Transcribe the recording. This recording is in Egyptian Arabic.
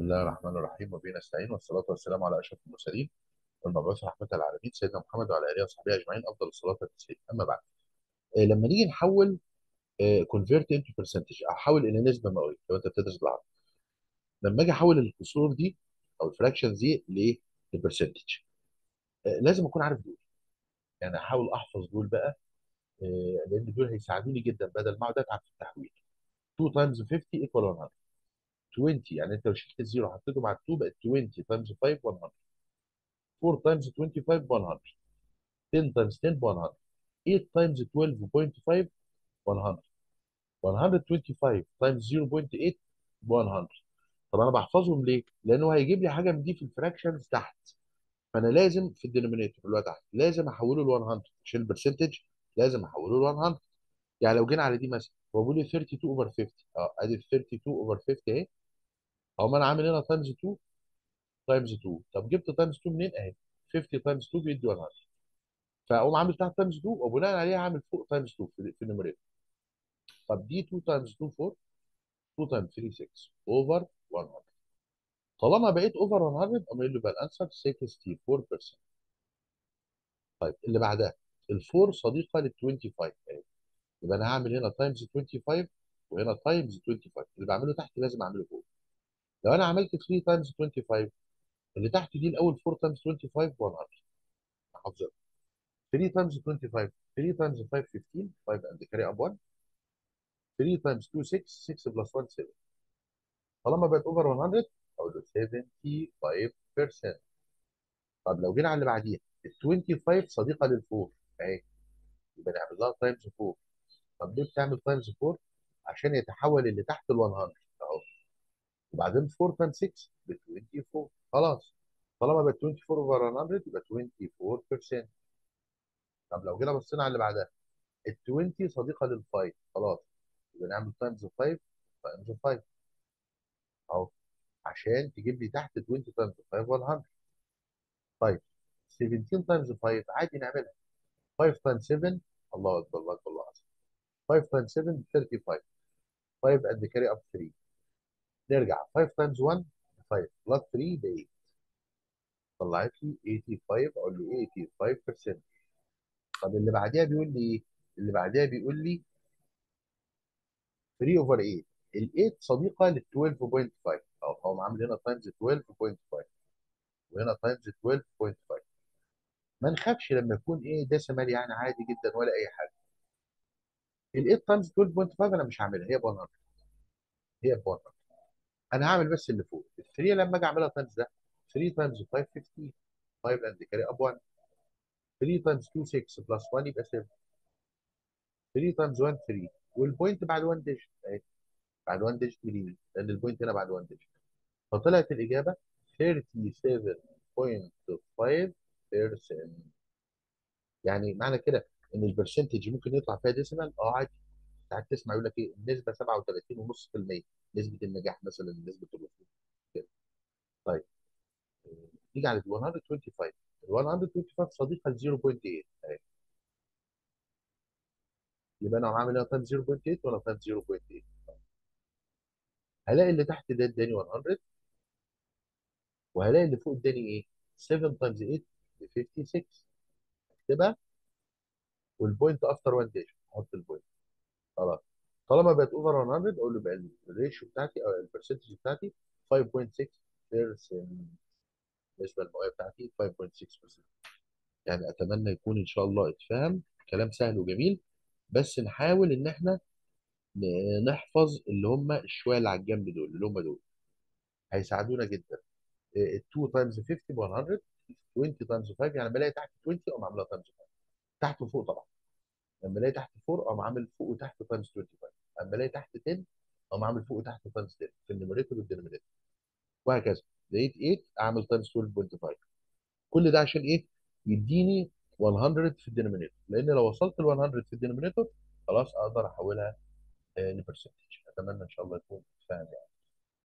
الله الرحمن الرحيم وبه نستعين والصلاة والسلام على أشرف المرسلين والمبعوث رحمة العالمين سيدنا محمد وعلى آله وصحبه أجمعين أفضل الصلاة والتسليم أما بعد آه، لما نيجي نحول كونفيرت انتو برسنتج أحول إلى نسبة مئوية لو أنت بتدرس بالعربي لما أجي أحول الكسور دي أو الفراكشنز دي لإيه؟ لبرسنتج لازم أكون عارف دول يعني أحاول أحفظ دول بقى آه، لأن دول هيساعدوني جدا بدل ما أقعد أتعب في التحويل 2 تايمز 50 ايكوال 100 20 يعني انت لو شلت الزيرو حطيته مع ال 2 بقت 20 تايمز 5 100 4 تايمز 25 100 10 تايمز 10 100 8 تايمز 12.5 100 125 تايمز 0.8 100 طب انا بحفظهم ليه؟ لانه هيجيب لي حاجه من دي في الفراكشنز تحت فانا لازم في الدينومينيتور اللي هو تحت لازم احوله ل 100 عشان البرسنتج لازم احوله ل 100 يعني لو جينا على دي مثلا هو بيقول لي 32 اوفر 50 اه ادي 32 اوفر 50 اهي اقوم انا عامل هنا تايمز 2 تايمز 2 طب جبت تايمز 2 منين اهي 50 تايمز 2 بيدي 100 فاقوم عامل تحت تايمز 2 وبناء عليها عامل فوق تايمز 2 في, في النيوميريتور طب دي 2 تايمز 2 4 2 تايمز 3 6 اوفر 100 طالما بقيت اوفر 100 اقوم قايل له بقى الانسر 64% طيب اللي بعدها ال4 صديقه لل 25 اهي يبقى انا هعمل هنا تايمز 25 وهنا تايمز 25 اللي بعمله تحت لازم اعمله فوق لو انا عملت 3 تايمز 25 اللي تحت دي الاول 4 تايمز 25 100 حافظها 3 تايمز 25 3 تايمز 5 15 5 and carry up 1 3 تايمز 2 6 6 بلس 1 7 طالما بقت اوفر 100 اقول له 75% طب لو جينا على اللي بعديها ال 25 صديقه للفور اهي يبقى نعمل لها تايمز 4 طب ليه بتعمل تايمز 4 عشان يتحول اللي تحت ال 100 اهو وبعدين 4 تايمز 6 ب 24 خلاص طالما بقت 24 اوفر 100 يبقى 24% طب لو جينا بصينا على اللي بعدها ال 20 صديقه لل 5 خلاص يبقى نعمل تايمز 5 تايمز 5 اهو عشان تجيب لي تحت 20 تايمز 5 100 طيب 17 تايمز 5 عادي نعملها 5 تايمز 7 الله اكبر الله اكبر الله اكبر 5 تايمز 7 35 5 قد كاري اب 3 نرجع 5 تايمز 1 5 بلس 3 ب 8 طلعت لي 85 اقول له 85% طب اللي بعديها بيقول لي ايه؟ اللي بعديها بيقول لي 3 اوفر 8 ال 8 صديقه لل 12.5 اهو هو عامل هنا تايمز 12.5 وهنا تايمز 12.5 ما نخافش لما يكون ايه ديسيمال يعني عادي جدا ولا اي حاجه ال 8 تايمز 12.5 انا مش هعملها هي ب 100 هي ب 100 انا هعمل بس اللي فوق ال 3 لما اجي اعملها تايمز ده 3 تايمز 5 15 5 اند كاري اب 1 3 تايمز 2 6 بلس 1 يبقى 7 3 تايمز 1 3 والبوينت بعد 1 ديجيت اهي بعد 1 ديجيت ليه؟ لان البوينت هنا بعد 1 ديجيت فطلعت الاجابه 37.5% يعني معنى كده ان البرسنتج ممكن يطلع فيها ديسيمال اه عادي ساعات تسمع يقول لك ايه النسبه 37.5% نسبه النجاح مثلا نسبه الوصول كده طيب نيجي على ال 125 ال 125 صديقه ل 0.8 اهي يبقى انا عامل هنا تايم 0.8 ولا تايم 0.8 هلاقي اللي تحت ده اداني 100 وهلاقي اللي فوق اداني ايه 7 تايمز 8 ب 56 اكتبها والبوينت افتر 1 ديجيت احط البوينت خلاص طالما بقت اوفر 100 اقول له بقى الريشيو بتاعتي او البرسنتج بتاعتي 5.6% بالنسبه للمويه بتاعتي 5.6% يعني اتمنى يكون ان شاء الله اتفهم كلام سهل وجميل بس نحاول ان احنا ن- نحفظ اللي هم الشويه اللي على الجنب دول اللي هم دول هيساعدونا جدا 2 تايمز 50 ب 100 20 تايمز 5 يعني بلاقي تحت 20 اقوم عاملها تايمز 5 تحت وفوق طبعا لما الاقي تحت 4 اقوم عامل فوق وتحت تايمز 25 لما الاقي تحت 10 اقوم عامل فوق وتحت تايمز 10 في النيوميريتور والدينومينيتور وهكذا لقيت 8 اعمل تايمز 12.5 كل ده عشان ايه؟ يديني 100 في الدينومينيتور لان لو وصلت ل 100 في الدينومينيتور خلاص اقدر احولها لبرسنتج اتمنى ان شاء الله يكون فاهم يعني